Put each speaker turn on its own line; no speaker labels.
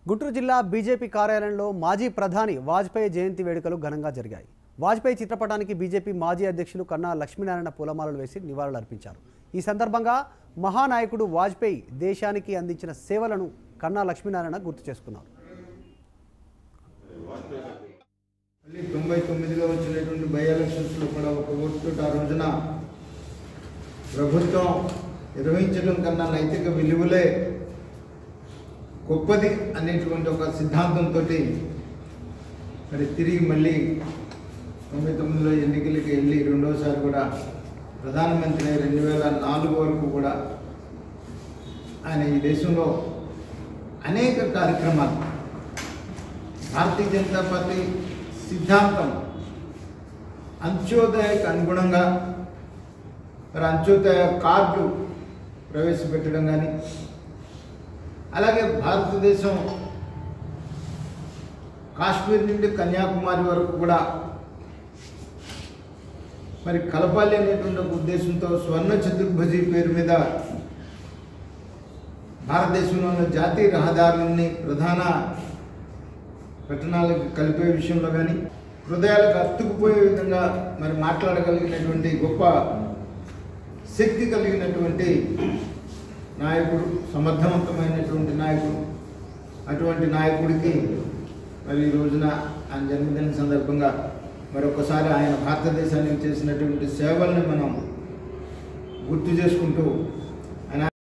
గుంటూరు జిల్లా బీజేపీ కార్యాలయంలో మాజీ ప్రధాని వాజ్పేయి జయంతి వేడుకలు ఘనంగా జరిగాయి వాజ్పేయి చిత్రపటానికి బీజేపీ మాజీ అధ్యక్షులు కన్నా లక్ష్మీనారాయణ పూలమాలలు వేసి నివాళులర్పించారు ఈ సందర్భంగా మహానాయకుడు వాజ్పేయి దేశానికి అందించిన సేవలను కన్నా లక్ష్మీనారాయణ గుర్తు చేసుకున్నారు
మళ్ళీ తొంభై తొమ్మిదిలో వచ్చినటువంటి బై ఎలక్షన్స్లో కూడా ఒక ఓటు ఆ రోజున ప్రభుత్వం నిర్వహించడం కన్నా నైతిక విలువలే గొప్పది అనేటువంటి ఒక సిద్ధాంతంతో మరి తిరిగి మళ్ళీ తొంభై తొమ్మిదిలో ఎన్నికలకి వెళ్ళి రెండోసారి కూడా ప్రధానమంత్రి రెండు వేల నాలుగు వరకు కూడా ఆయన ఈ దేశంలో అనేక కార్యక్రమాలు భారతీయ జనతా పార్టీ సిద్ధాంతం అంత్యోదయకు అనుగుణంగా మరి అంత్యోదయ కార్డు ప్రవేశపెట్టడం కానీ అలాగే భారతదేశం కాశ్మీర్ నుండి కన్యాకుమారి వరకు కూడా మరి కలపాలి అనేటువంటి ఒక ఉద్దేశంతో స్వర్ణ చతుర్భుజి పేరు మీద భారతదేశంలో ఉన్న జాతీయ రహదారులని ప్రధాన పట్టణాలకు కలిపే విషయంలో కానీ హృదయాలకు అత్తుకుపోయే విధంగా మరి మాట్లాడగలిగినటువంటి గొప్ప శక్తి కలిగినటువంటి నాయకుడు సమర్థవంతమైనటువంటి నాయకుడు అటువంటి నాయకుడికి మరి ఈ రోజున ఆయన జన్మదిన సందర్భంగా మరొకసారి ఆయన భారతదేశానికి చేసినటువంటి సేవల్ని మనం గుర్తు చేసుకుంటూ